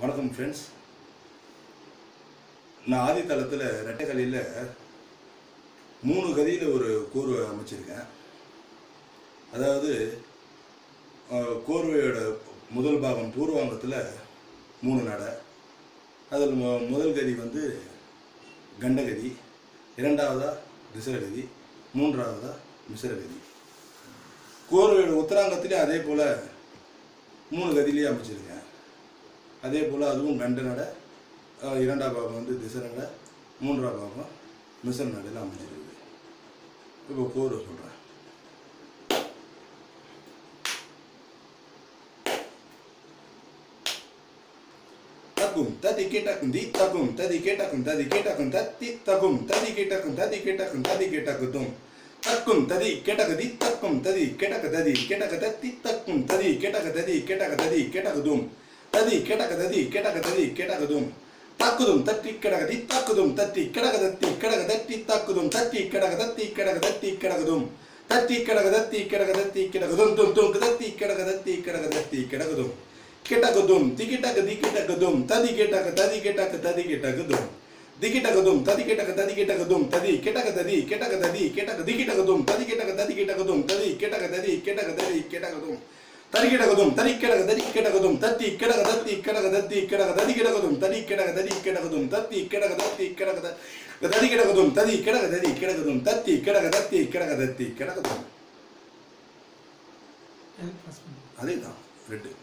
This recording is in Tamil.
வணக்கம் ஃப்ரெண்ட்ஸ் நான் ஆதித்தளத்தில் ரெட்டைக்கலையில் மூணு கதியில் ஒரு கோர்வை அமைச்சிருக்கேன் அதாவது அஹ், கோர்வையோட முதல் பாகம் பூர்வாங்கத்தில் மூணு நடை அதில் மு முதல் கதி வந்து கண்டகதி இரண்டாவதா திசரகதி மூன்றாவதா மிசரகதி கோர்வையோட உத்தராங்கத்திலே அதே போல் மூணு கதியிலே அமைச்சிருக்கேன் அதே போல் அதுவும் கண்ட நடை அஹ், இரண்டாம் பாகம் வந்து திசை நடை மூன்றாம் பாகம் மிசர நடையில் அமைஞ்சிருக்குது இப்போ கோர்வை சொல்கிறேன் தக்கும் ததி கேட்டக்கும் தி தக்கும் ததி கேட்டக்கும் ததி கேட்டக்கும் தத்தி தக்கும் ததி கேட்டக்கும் ததி கேட்டக்கும் ததி கேட்டக்கும் தக்கும் ததி கேட்டக தி தக்கும் ததி கேட்டக ததி கேட்டக தத்தி தக்கும் ததி கேட்டக ததி கேட்டக ததி கேட்டகதும் ததி கேட்டக ததி கேட்டக ததி கேட்டகதும் தாக்குதும் தட்டி கிடக தி தாக்குதும் தட்டி கிடக தத்தி கிடக தட்டி தாக்குதும் தட்டி கிடக தத்தி கிடக தத்தி கிடகதும் தட்டி கிடக தத்தி கிடக தத்தி கிடகதும் தும் தும் தத்தி கிடக தத்தி கிடக தத்தி கிடகதும் கிட்டகதும் திகிட்டக திகிட்டகதும் ததி கிட்டக ததி கிட்டக ததி கிட்டகதும் திகிட்டகதும் ததி கிட்டக ததி கிட்டகதும் ததி கிட்டக ததி கிட்டக ததி கிட்டக திகிட்டகதும் ததி கிட்டக ததி கிட்டகதும் ததி கிட்டக ததி கிட்டக ததி கிட்டகதும் தரி கிடகதும் தரி கிடக தரி கிடகதும் தத்தி கிடக தத்தி கிடக தத்தி கிடக ததி கிடகதும் தடி கிடக தடி கிடகதும் தத்தி கிடக தத்தி கிடக ததி கிடகதும் ததி கிடக ததி கிடகதும் தத்தி கிடக தத்தி கிடக தத்தி கிடகதும் அதே தான் ரெட்டு